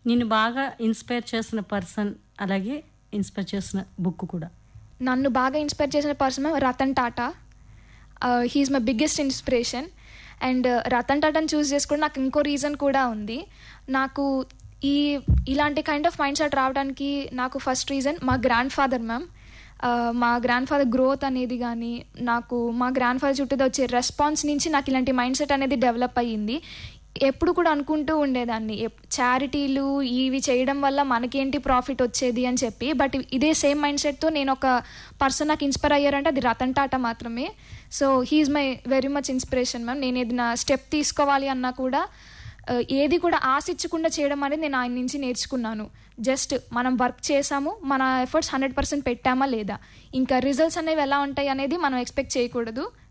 నిన్ను బాగా ఇన్స్పైర్ చేసిన పర్సన్ అలాగే ఇన్స్పైర్ చేసిన బుక్ కూడా నన్ను బాగా ఇన్స్పైర్ చేసిన person Ratan Tata he's my biggest inspiration and Ratan టాటాని చూస్ చేసుకోవడం నాకు ఇంకో రీజన్ కూడా ఉంది నాకు ఈ ఇలాంటి కైండ్ ఆఫ్ మైండ్ సెట్ రావడానికి నాకు ఫస్ట్ రీజన్ మా గ్రాండ్ ఫాదర్ మ్యామ్ మా గ్రాండ్ ఫాదర్ గ్రోత్ అనేది కానీ నాకు మా గ్రాండ్ ఫాదర్ చుట్టూ వచ్చే రెస్పాన్స్ నుంచి నాకు ఇలాంటి మైండ్ సెట్ అనేది డెవలప్ అయ్యింది ఎప్పుడు కూడా అనుకుంటూ ఉండేదాన్ని చారిటీలు ఇవి చేయడం వల్ల మనకేంటి ప్రాఫిట్ వచ్చేది అని చెప్పి బట్ ఇదే సేమ్ మైండ్ సెట్తో నేను ఒక పర్సన్ నాకు ఇన్స్పైర్ అయ్యారంటే అది రతన్ టాటా మాత్రమే so he's my very much inspiration ma'am నేను ఏదైనా స్టెప్ తీసుకోవాలి అన్నా కూడా ఆ, ఏది కూడా ఆశించకుండా చేయడం అనేది నేను ఆయన నుంచి నేర్చుకున్నాను జస్ట్ మనం వర్క్ చేసాము మన ఎఫర్ట్స్ హండ్రెడ్ పర్సెంట్ పెట్టామా లేదా ఇంకా రిజల్ట్స్ అనేవి ఎలా ఉంటాయి అనేది మనం ఎక్స్పెక్ట్ చేయకూడదు